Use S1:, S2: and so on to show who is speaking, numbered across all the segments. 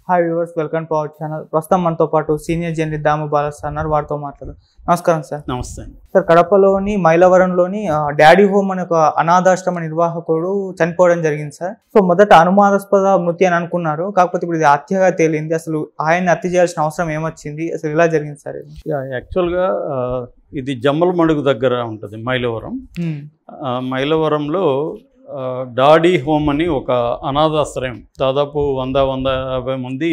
S1: Hi viewers welcome to our channel ప్రస్తుతం మనతో పాటు సీనియర్ జర్నలిస్ట్ దాము బాలస్ అన్నారు వారితో మాట్లాడు నమస్కారం సార్
S2: నమస్తే అండి
S1: సార్ కడపలోని మైలవరంలోని ఆ, డాడీ హోమ్ అనే ఒక అనాథాశ్రమ నిర్వాహకుడు చనిపోవడం జరిగింది సార్ సో మొదట అనుమానాస్పద మృతి అని అనుకున్నారు కాకపోతే ఇప్పుడు ఇది హత్యగా తేలింది అసలు ఆయన్ని హత్య చేయాల్సిన అవసరం ఏమొచ్చింది అసలు ఇలా జరిగింది సార్ ఇది
S2: యా, యాక్చువల్గా ఆ, ఇది జమ్మల మడుగు దగ్గర ఉంటుంది మైలవరం
S1: హ్మ్.
S2: ఆ, మైలవరంలో ఆ, డాడీ హోమ్ అని ఒక అనాథాశ్రయం దాదాపు వంద వంద యాభై మంది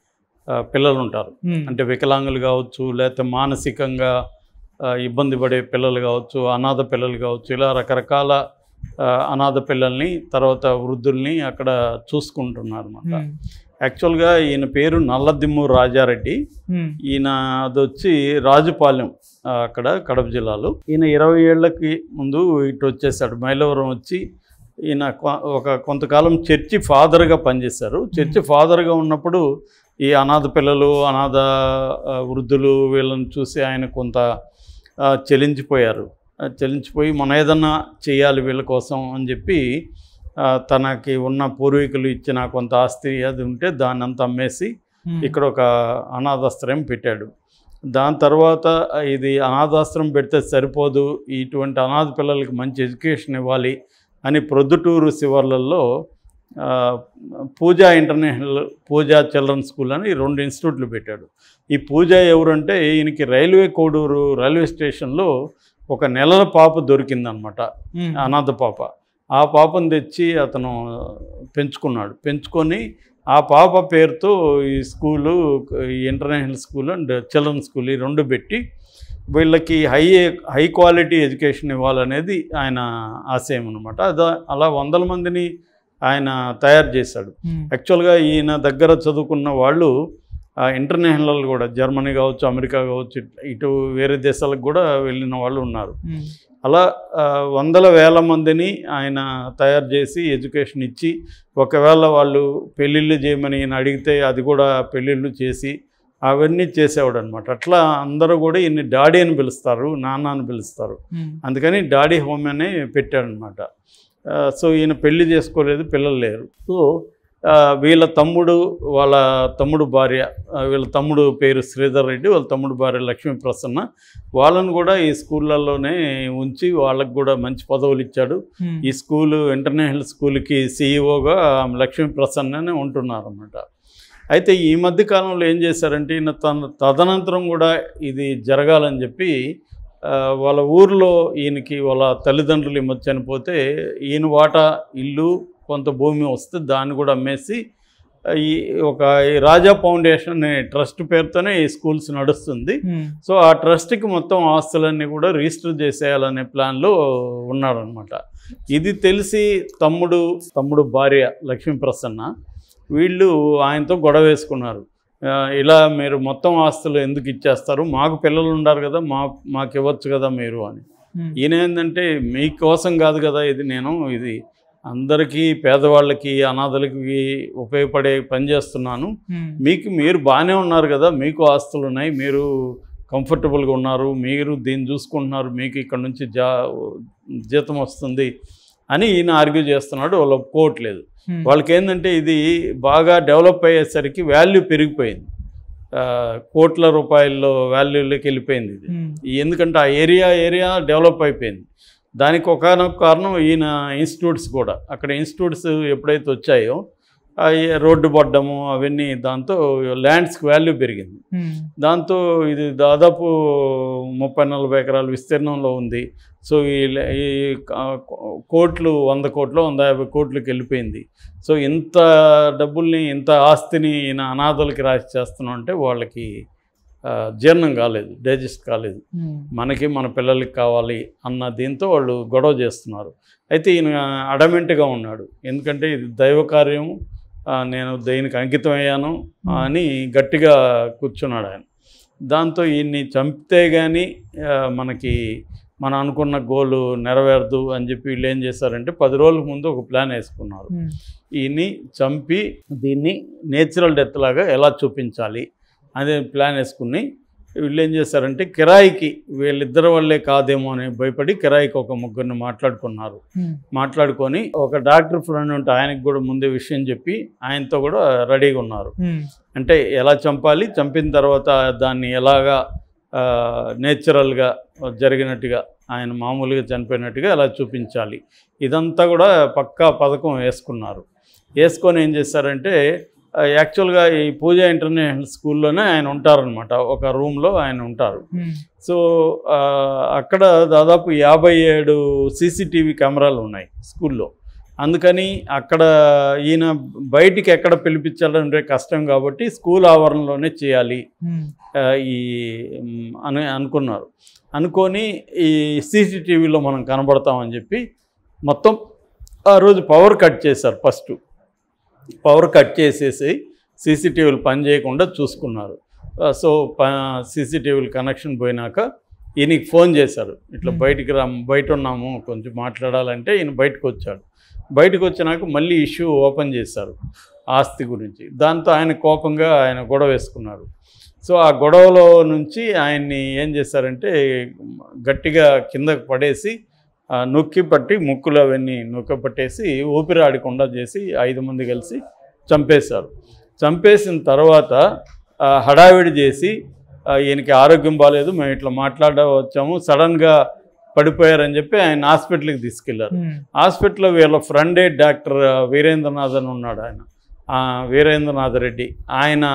S2: ఆ, పిల్లలు ఉంటారు
S1: హ్మ్.
S2: అంటే వికలాంగులు కావచ్చు లేకపోతే మానసికంగా ఆ, ఇబ్బంది పడే పిల్లలు కావచ్చు అనాథ పిల్లలు కావచ్చు ఇలా రకరకాల ఆ, అనాథ పిల్లల్ని తర్వాత వృద్ధుల్ని అక్కడ చూసుకుంటున్నారు అన్నమాట
S1: హ్మ్.
S2: యాక్చువల్గా ఈయన పేరు నల్లదిమ్ము రాజారెడ్డి
S1: హ్మ్.
S2: ఈయన అది వచ్చి రాజుపాలెం ఆ, అక్కడ కడప జిల్లాలో ఈయన ఇరవై ఏళ్ళకి ముందు ఇటు వచ్చేసాడు మైలవరం వచ్చి ఈయన కొ- ఒక కొంతకాలం చర్చి ఫాదర్గా పనిచేశారు చర్చి ఫాదర్గా ఉన్నప్పుడు ఈ అనాథ పిల్లలు అనాథ ఆ, వృద్ధులు వీళ్ళని చూసి ఆయన కొంత ఆ, చెలించిపోయారు ఆ, చెలించిపోయి మనం ఏదన్నా చేయాలి వీళ్ళ కోసం అని చెప్పి ఆ, తనకి ఉన్న పూర్వీకులు ఇచ్చిన కొంత ఆస్తి అది ఉంటే దాన్ని అంతా అమ్మేసి
S1: హ్మ్.
S2: ఇక్కడ ఒక అనాథాశ్రయం పెట్టాడు దాని తర్వాత ఇది అనాథాశ్రయం పెడితే సరిపోదు ఇటువంటి అనాథ పిల్లలకి మంచి ఎడ్యుకేషన్ ఇవ్వాలి అని ప్రొద్దుటూరు శివర్లలో ఆ, Pooja international Pooja children school అని రెండు ఇన్స్టిట్యూట్లు పెట్టాడు ఈ పూజ ఎవరంటే ఈయనకి రైల్వే కోడూరు రైల్వే స్టేషన్లో ఒక నెలల పాప దొరికిందనమాట
S1: హ్మ్.
S2: అనాథ పాప ఆ పాపను తెచ్చి అతను పెంచుకున్నాడు పెంచుకొని ఆ పాప పేరుతో ఈ స్కూలు ఈ international school and children school ఈ రెండు పెట్టి వీళ్ళకి హై హై క్వాలిటీ ఎడ్యుకేషన్ ఇవ్వాలనేది ఆయన ఆశయం అనమాట అదా అలా వందల మందిని ఆయన తయారు చేశాడు
S1: హ్మ్.
S2: యాక్చువల్గా ఈయన దగ్గర చదువుకున్న వాళ్ళు ఆ, ఇంటర్నేషనల్ కూడా జర్మనీ కావచ్చు అమెరికా కావచ్చు ఇట్- ఇటు వేరే దేశాలకు కూడా వెళ్ళిన వాళ్ళు ఉన్నారు
S1: హ్మ్.
S2: అలా ఆ, వందల వేల మందిని ఆయన తయారు చేసి ఎడ్యుకేషన్ ఇచ్చి ఒకవేళ వాళ్ళు పెళ్ళిళ్ళు చేయమని ఈయన అడిగితే అది కూడా పెళ్ళిళ్ళు చేసి అవన్నీ చేసేవాడు అనమాట అట్లా అందరూ కూడా ఈయన్ని డాడీ అని పిలుస్తారు నాన్న అని పిలుస్తారు
S1: హ్మ్.
S2: అందుకని డాడీ హోమ్ అని పెట్టాడనమాట ఆ, సో ఈయన పెళ్లి చేసుకోలేదు పిల్లలు లేరు సో ఆ, వీళ్ళ తమ్ముడు వాళ్ళ తమ్ముడు భార్య ఆ, వీళ్ళ తమ్ముడు పేరు శ్రీధర్ రెడ్డి వాళ్ళ తమ్ముడు భార్య లక్ష్మీ ప్రసన్న వాళ్ళను కూడా ఈ స్కూళ్ళల్లోనే ఉంచి వాళ్ళకు కూడా మంచి పదవులు ఇచ్చాడు
S1: హ్మ్.
S2: ఈ స్కూలు ఇంటర్నేషనల్ స్కూల్కి సీఈఓగా లక్ష్మీ ప్రసన్ననే ఉంటున్నారు అన్నమాట అయితే ఈ మధ్య కాలంలో ఏం చేశారంటే ఈయన తన తదనంతరం కూడా ఇది జరగాలని చెప్పి ఆ, వాళ్ళ ఊర్లో ఈయనకి వాళ్ళ తల్లిదండ్రులు ఈ మధ్య చనిపోతే ఈయన వాటా ఇల్లు కొంత భూమి వస్తే దాన్ని కూడా అమ్మేసి ఆ, ఈ ఒక ఈ రాజా ఫౌండేషన్ అనే ట్రస్ట్ పేరుతోనే ఈ స్కూల్స్ నడుస్తుంది
S1: హ్మ్.
S2: సో ఆ ట్రస్ట్కి మొత్తం ఆస్తులన్నీ కూడా రిజిస్టర్ చేసేయాలనే ప్లాన్లో ఉన్నాడనమాట ఇది తెలిసి తమ్ముడు తమ్ముడు భార్య లక్ష్మీ ప్రసన్న వీళ్ళు ఆయనతో గొడవ వేసుకున్నారు ఆ, ఇలా మీరు మొత్తం ఆస్తులు ఎందుకు ఇచ్చేస్తారు మాకు పిల్లలు ఉన్నారు కదా మా మాకు ఇవ్వచ్చు కదా మీరు అని
S1: హ్మ్.
S2: ఈయన ఏంటంటే మీకోసం కాదు కదా ఇది నేను ఇది అందరికీ పేదవాళ్ళకి అనాథలకి ఉపయోగపడే పని చేస్తున్నాను
S1: హ్మ్.
S2: మీకు మీరు బాగానే ఉన్నారు కదా మీకు ఆస్తులు ఉన్నాయి మీరు కంఫర్టబుల్గా ఉన్నారు మీరు దీన్ని చూసుకుంటున్నారు మీకు ఇక్కడ నుంచి జా జీతం వస్తుంది అని ఈయన ఆర్గ్యూ చేస్తున్నాడు వాళ్ళు ఒప్పుకోవట్లేదు
S1: హ్మ్.
S2: వాళ్ళకి ఏంటంటే ఇది బాగా డెవలప్ అయ్యేసరికి వాల్యూ పెరిగిపోయింది ఆ, కోట్ల రూపాయల్లో వాల్యూలోకి వెళ్ళిపోయింది ఇది
S1: హ్మ్.
S2: ఎందుకంటే ఆ ఏరియా ఏరియా డెవలప్ అయిపోయింది దానికి ఒకనొక కారణం ఈయన ఇన్స్టిట్యూట్స్ కూడా అక్కడ ఇన్స్టిట్యూట్స్ ఎప్పుడైతే వచ్చాయో ఆ ఈ రోడ్డు పడ్డము అవన్నీ దాంతో ల్యాండ్స్కి వాల్యూ పెరిగింది
S1: హ్మ్.
S2: దాంతో ఇది దాదాపు ముప్పై నలభై ఎకరాల విస్తీర్ణంలో ఉంది సో ఈ లే- ఈ కా- కోట్లు వంద కోట్లు వంద యాభై కోట్లకి వెళ్ళిపోయింది సో ఇంత డబ్బుల్ని ఇంత ఆస్తిని ఈయన అనాథలకి రాసి చేస్తున్నాం అంటే వాళ్ళకి ఆ, జీర్ణం కాలేదు డైజెస్ట్ కాలేదు
S1: హ్మ్.
S2: మనకి మన పిల్లలకి కావాలి అన్న దీంతో వాళ్ళు గొడవ చేస్తున్నారు అయితే ఈయన అడమెంట్గా ఉన్నాడు ఎందుకంటే ఇది దైవ కార్యం ఆ, నేను దీనికి అంకితం అయ్యాను అని గట్టిగా కూర్చున్నాడు ఆయన దాంతో ఈయన్ని చంపితే కానీ మనకి మనం అనుకున్న గోలు నెరవేరదు అని చెప్పి వీళ్ళు ఏం చేశారంటే పది రోజుల ముందు ఒక ప్లాన్ వేసుకున్నారు
S1: హ్మ్.
S2: ఈయన్ని చంపి దీన్ని నేచురల్ డెత్ లాగా ఎలా చూపించాలి అదే ప్లాన్ వేసుకుని వీళ్ళు ఏం చేశారంటే కిరాయికి వీళ్ళిద్దరి వల్లే కాదేమో అని భయపడి కిరాయికి ఒక ముగ్గురిని మాట్లాడుకున్నారు మాట్లాడుకొని ఒక డాక్టర్ ఫ్రెండ్ ఉంటే ఆయనకు కూడా ముందే విషయం చెప్పి ఆయనతో కూడా రెడీగా ఉన్నారు అంటే ఎలా చంపాలి చంపిన తర్వాత దాన్ని ఎలాగా నేచురల్గా జరిగినట్టుగా ఆయన మామూలుగా చనిపోయినట్టుగా ఎలా చూపించాలి ఇదంతా కూడా పక్కా పథకం వేసుకున్నారు వేసుకొని ఏం చేశారంటే ఆ, యాక్చువల్గా ఈ పూజ ఇంటర్నేషనల్ స్కూల్లోనే ఆయన ఉంటారనమాట ఒక రూమ్లో ఆయన ఉంటారు సో ఆ, అక్కడ దాదాపు యాభై ఏడు సీసీటీవీ కెమెరాలు ఉన్నాయి స్కూల్లో అందుకని అక్కడ ఈయన బయటికి ఎక్కడ పిలిపించాలంటే కష్టం కాబట్టి స్కూల్ ఆవరణలోనే చేయాలి ఆ, ఈ మ్, అని అనుకున్నారు అనుకొని ఈ సీసీటీవీలో మనం కనబడతామని చెప్పి మొత్తం ఆ రోజు పవర్ కట్ చేశారు ఫస్ట్ పవర్ కట్ చేసేసి సీసీటీవీలు పనిచేయకుండా చూసుకున్నారు ఆ, సో ప సీసీటీవీలు కనెక్షన్ పోయినాక ఈయనకి ఫోన్ చేశారు ఇట్లా
S1: Hmm.
S2: బయటికి రా బయట ఉన్నాము కొంచెం మాట్లాడాలంటే ఈయన బయటకు వచ్చాడు బయటకు వచ్చినాక మళ్ళీ ఇష్యూ ఓపెన్ చేశారు ఆస్తి గురించి దాంతో ఆయన కోపంగా ఆయన గొడవ వేసుకున్నారు సో ఆ గొడవలో నుంచి ఆయన్ని ఏం చేశారంటే గట్టిగా కిందకు పడేసి ఆ, నొక్కి పట్టి ముక్కులు అవన్నీ నొక్కి పట్టేసి ఊపిరి ఆడకుండా చేసి ఐదు మంది కలిసి చంపేశారు చంపేసిన తర్వాత ఆ, హడావిడి చేసి ఆ, ఈయనకి ఆరోగ్యం బాగాలేదు మేము ఇట్లా మాట్లాడ వచ్చాము సడన్గా పడిపోయారని చెప్పి ఆయన హాస్పిటల్కి తీసుకెళ్లారు హాస్పిటల్లో వీళ్ళ ఫ్రెండే డాక్టర్ వీరేంద్రనాథ్ అని ఉన్నాడు ఆయన ఆ, వీరేంద్రనాథ్ రెడ్డి ఆయన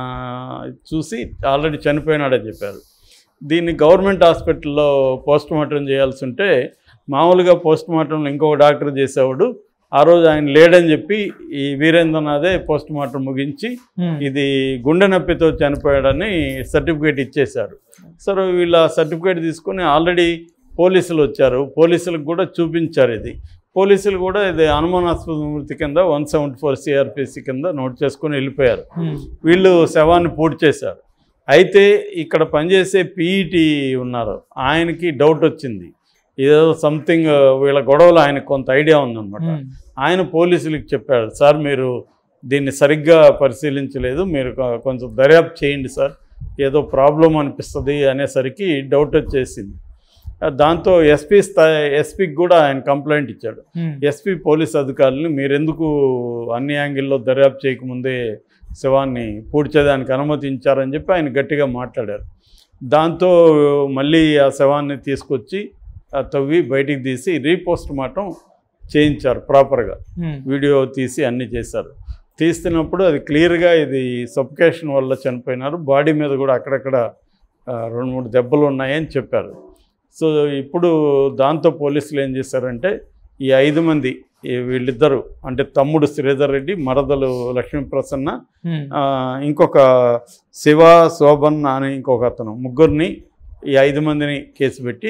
S2: చూసి ఆల్రెడీ చనిపోయినాడని చెప్పారు దీన్ని గవర్నమెంట్ హాస్పిటల్లో పోస్ట్ మార్టం చేయాల్సి ఉంటే మామూలుగా పోస్ట్ మార్టంలో ఇంకొక డాక్టర్ చేసేవాడు ఆ రోజు ఆయన లేడని చెప్పి ఈ వీరేంద్రనాథే పోస్ట్ మార్టం ముగించి ఇది గుండె నొప్పితో చనిపోయాడని సర్టిఫికేట్ ఇచ్చేశారు సరే వీళ్ళ సర్టిఫికేట్ తీసుకొని ఆల్రెడీ పోలీసులు వచ్చారు పోలీసులకు కూడా చూపించారు ఇది పోలీసులు కూడా ఇది అనుమానాస్పద మృతి కింద వన్ సెవెంటీ ఫోర్ సిఆర్పిసి కింద నోట్ చేసుకొని వెళ్ళిపోయారు వీళ్ళు శవాన్ని పూర్తి చేశారు అయితే ఇక్కడ పనిచేసే పీఈటీ ఉన్నారు ఆయనకి డౌట్ వచ్చింది ఏదో సంథింగ్ వీళ్ళ గొడవలో ఆయనకు కొంత ఐడియా ఉందన్నమాట ఆయన పోలీసులకు చెప్పాడు సార్ మీరు దీన్ని సరిగ్గా పరిశీలించలేదు మీరు కొ- కొంచెం దర్యాప్తు చేయండి సార్ ఏదో ప్రాబ్లం అనిపిస్తుంది అనేసరికి డౌట్ వచ్చేసింది ఆ, దాంతో ఎస్పీ స్థాయి ఎస్పీకి కూడా ఆయన కంప్లైంట్ ఇచ్చాడు ఎస్పీ పోలీస్ అధికారులను మీరెందుకు అన్ని యాంగిల్లో దర్యాప్తు చేయకముందే శవాన్ని పూడ్చేదానికి అనుమతించారని చెప్పి ఆయన గట్టిగా మాట్లాడారు దాంతో మళ్ళీ ఆ శవాన్ని తీసుకొచ్చి ఆ తవ్వి బయటికి తీసి రీపోస్ట్ మార్టం చేయించారు ప్రాపర్గా వీడియో తీసి అన్నీ చేశారు తీస్తున్నప్పుడు అది క్లియర్గా ఇది సబ్కేషన్ వల్ల చనిపోయినారు బాడీ మీద కూడా అక్కడక్కడ ఆ, రెండు మూడు దెబ్బలు ఉన్నాయని చెప్పారు సో ఇప్పుడు దాంతో పోలీసులు ఏం చేశారంటే ఈ ఐదు మంది ఈ వీళ్ళిద్దరు అంటే తమ్ముడు శ్రీధర్ రెడ్డి మరదలు లక్ష్మీ ప్రసన్న ఆ, ఇంకొక శివ శోభన్ అని ఇంకొక అతను ముగ్గురిని ఈ ఐదు మందిని కేసు పెట్టి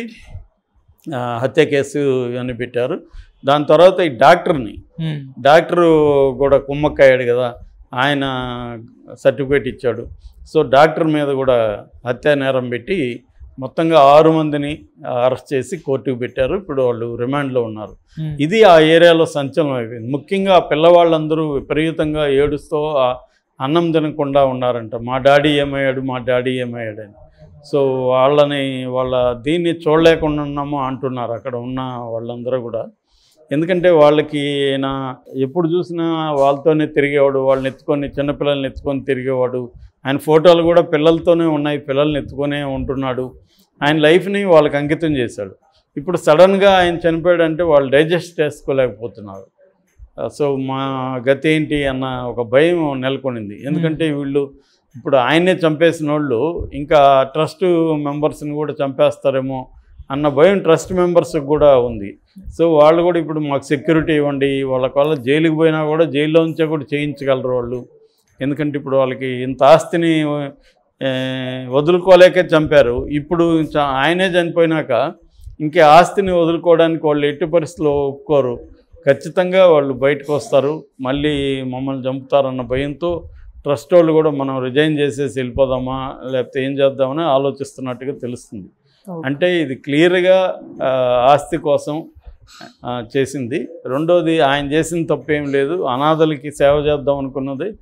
S2: ఆ, హత్య కేసు అని పెట్టారు దాని తర్వాత ఈ డాక్టర్ని డాక్టరు కూడా కుమ్మక్కయ్యాడు కదా ఆయన సర్టిఫికేట్ ఇచ్చాడు సో డాక్టర్ మీద కూడా హత్యా నేరం పెట్టి మొత్తంగా ఆరు మందిని అరెస్ట్ చేసి కోర్టుకు పెట్టారు ఇప్పుడు వాళ్ళు రిమాండ్లో ఉన్నారు ఇది ఆ ఏరియాలో సంచలనం అయిపోయింది ముఖ్యంగా ఆ పిల్లవాళ్ళందరూ విపరీతంగా ఏడుస్తూ ఆ అన్నం తినకుండా ఉన్నారంట మా డాడీ ఏమయ్యాడు మా డాడీ ఏమయ్యాడు అని సో వాళ్ళని వాళ్ళ దీన్ని చూడలేకుండా ఉన్నాము అంటున్నారు అక్కడ ఉన్న వాళ్ళందరూ కూడా ఎందుకంటే వాళ్ళకి ఈయన ఎప్పుడు చూసినా వాళ్ళతోనే తిరిగేవాడు వాళ్ళని ఎత్తుకొని చిన్నపిల్లల్ని ఎత్తుకొని తిరిగేవాడు ఆయన ఫోటోలు కూడా పిల్లలతోనే ఉన్నాయి పిల్లల్ని ఎత్తుకొనే ఉంటున్నాడు ఆయన లైఫ్ని వాళ్ళకి అంకితం చేశాడు ఇప్పుడు సడన్గా ఆయన చనిపోయాడంటే వాళ్ళు డైజెస్ట్ చేసుకోలేకపోతున్నారు ఆ, సో మా గతి ఏంటి అన్న ఒక భయం నెలకొనింది ఎందుకంటే వీళ్ళు ఇప్పుడు ఆయన్నే చంపేసిన వాళ్ళు ఇంకా ట్రస్ట్ మెంబర్స్ని కూడా చంపేస్తారేమో అన్న భయం ట్రస్ట్ మెంబర్స్కి కూడా ఉంది సో వాళ్ళు కూడా ఇప్పుడు మాకు సెక్యూరిటీ ఇవ్వండి వాళ్ళ వల్ల జైలుకి పోయినా కూడా జైల్లో ఉంచే కూడా చేయించగలరు వాళ్ళు ఎందుకంటే ఇప్పుడు వాళ్ళకి ఇంత ఆస్తిని ఏ, వదులుకోలేకే చంపారు ఇప్పుడు చ- ఆయనే చనిపోయినాక ఇంకే ఆస్తిని వదులుకోవడానికి వాళ్ళు ఎట్టి పరిస్థితుల్లో ఒప్పుకోరు ఖచ్చితంగా వాళ్ళు బయటకు వస్తారు మళ్ళీ మమ్మల్ని చంపుతారన్న భయంతో ట్రస్ట్ వాళ్ళు కూడా మనం రిజైన్ చేసేసి వెళ్ళిపోదామా లేకపోతే ఏం చేద్దామని ఆలోచిస్తున్నట్టుగా తెలుస్తుంది అంటే ఇది క్లియర్గా ఆ, ఆస్తి కోసం ఆ, చేసింది రెండోది ఆయన చేసిన తప్పేం లేదు అనాథలకి సేవ చేద్దాం అనుకున్నది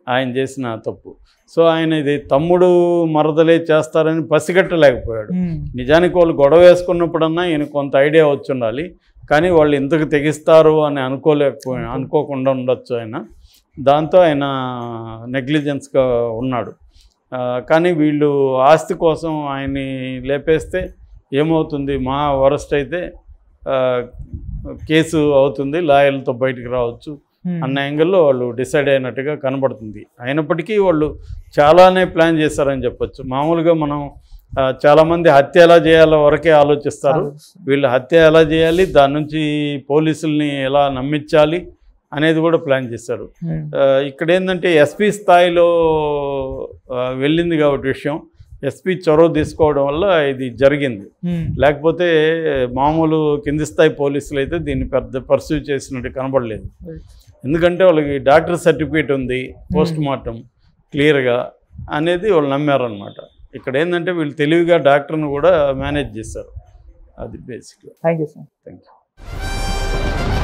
S2: ఆయన చేసిన తప్పు సో ఆయన ఇది తమ్ముడు మరదలే చేస్తారని పసిగట్టలేకపోయాడు
S1: ఉమ్,
S2: నిజానికి వాళ్ళు గొడవ వేసుకున్నప్పుడన్నా ఈయన కొంత ఐడియా వచ్చి ఉండాలి కానీ వాళ్ళు ఇంతకు తెగిస్తారు అని అనుకోలేకపోయి అనుకోకుండా ఉండొచ్చు ఆయన దాంతో ఆయన నెగ్లిజెన్స్గా ఉన్నాడు ఆ, కానీ వీళ్ళు ఆస్తి కోసం ఆయన్ని లేపేస్తే ఏమవుతుంది మా వరస్ట్ అయితే ఆ, కేసు అవుతుంది లాయర్లతో బయటికి రావచ్చు
S1: ఉమ్,
S2: అన్న యాంగిల్లో వాళ్ళు డిసైడ్ అయినట్టుగా కనబడుతుంది అయినప్పటికీ వాళ్ళు చాలానే ప్లాన్ చేశారని చెప్పొచ్చు మామూలుగా మనం ఆ, చాలామంది హత్య ఎలా చేయాలో వరకే ఆలోచిస్తారు వీళ్ళు హత్య ఎలా చేయాలి దాని నుంచి పోలీసుల్ని ఎలా నమ్మించాలి అనేది కూడా ప్లాన్ చేశారు
S1: ఉమ్,
S2: ఆ, ఇక్కడ ఏంటంటే ఎస్పీ స్థాయిలో ఆ, వెళ్ళింది కాబట్టి విషయం ఎస్పీ చొరవ తీసుకోవడం వల్ల ఇది జరిగింది
S1: ఉమ్,
S2: లేకపోతే మామూలు కింది స్థాయి పోలీసులు అయితే దీన్ని పెద్ద పర్సూ చేసినట్టు కనబడలేదు ఎందుకంటే వాళ్ళకి డాక్టర్ సర్టిఫికేట్ ఉంది పోస్ట్ మార్టం క్లియర్గా అనేది వాళ్ళు నమ్మారనమాట ఇక్కడ ఏంటంటే వీళ్ళు తెలివిగా డాక్టర్ని కూడా మేనేజ్ చేశారు అది బేసిక్గా
S1: thank you sir
S2: thank you